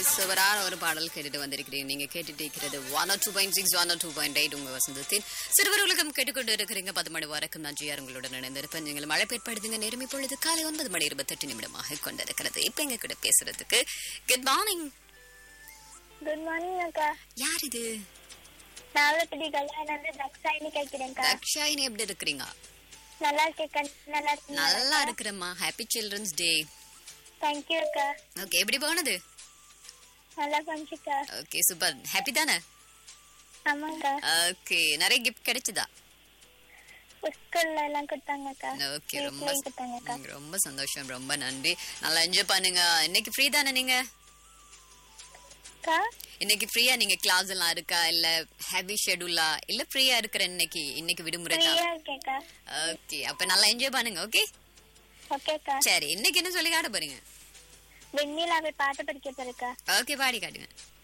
சுவரான ஒரு பாடல் கேட்டுட்டு வந்திருக்கிறீங்க நீங்க கேட்டுட்டு இருக்கிறது one two point six one two point eight உங்க வசந்தத்தின் சிறுவர் உலகம் கேட்டுக்கொண்டு இருக்கிறீங்க பத்து மணி வரைக்கும் நான் ஜிஆர் உங்களுடன் இணைந்திருப்பேன் நீங்கள் மழை பெற்பாடுதுங்க நேரம் இப்பொழுது காலை ஒன்பது மணி இருபத்தெட்டு நிமிடமாக கொண்டிருக்கிறது இப்ப எங்க கூட பேசுறதுக்கு குட் மார்னிங் குட் மார்னிங் அக்கா யார் இது நாவலப்படி கல்யாணம் வந்து தக்ஷாயினி கேட்கிறேன்க்கா தக்ஷாயினி எப்படி இருக்கிறீங்க நல்லா இருக்கேக்கா நல்லா இருக்கீங்க நல்லா இருக்கிறேம்மா ஹாப்பி சில்ட்ரன்ஸ் டே தேங்க்யூ அக்கா ஓகே எப்படி போனது நல்லா பண்ணிச்சுக்கா ஓகே சூப்பர் ஹாப்பி தானே ஆமாக்கா ஓகே நிறைய கிஃப்ட் கிடைச்சதா ஸ்கூல்ல எல்லாம் கொடுத்தாங்கக்கா ஓகே ரொம்ப வீட்லயும் கொடுத்தாங்கக்கா ம், ரொம்ப சந்தோஷம் ரொம்ப நன்றி நல்லா என்ஜாய் பண்ணுங்க இன்னைக்கு ஃப்ரீ தானே நீங்க அக்கா இன்னைக்கு ஃப்ரீயா நீங்க கிளாஸ் எல்லாம் இருக்கா இல்ல ஹெவி ஷெட்யூலா இல்ல ஃப்ரீயா இருக்கிற இன்னைக்கு இன்னைக்கு விடுமுறை தான் ஃப்ரீயா இருக்கேக்கா ஓகே அப்ப நல்லா என்ஜாய் பண்ணுங்க ஓகே ஓகேக்கா சரி இன்னைக்கு என்ன சொல்லி காட்ட போறீங்க வெண்ணிலாவை பாட்டு படிக்க போறேக்கா ஓகே பாடி காட்டுங்க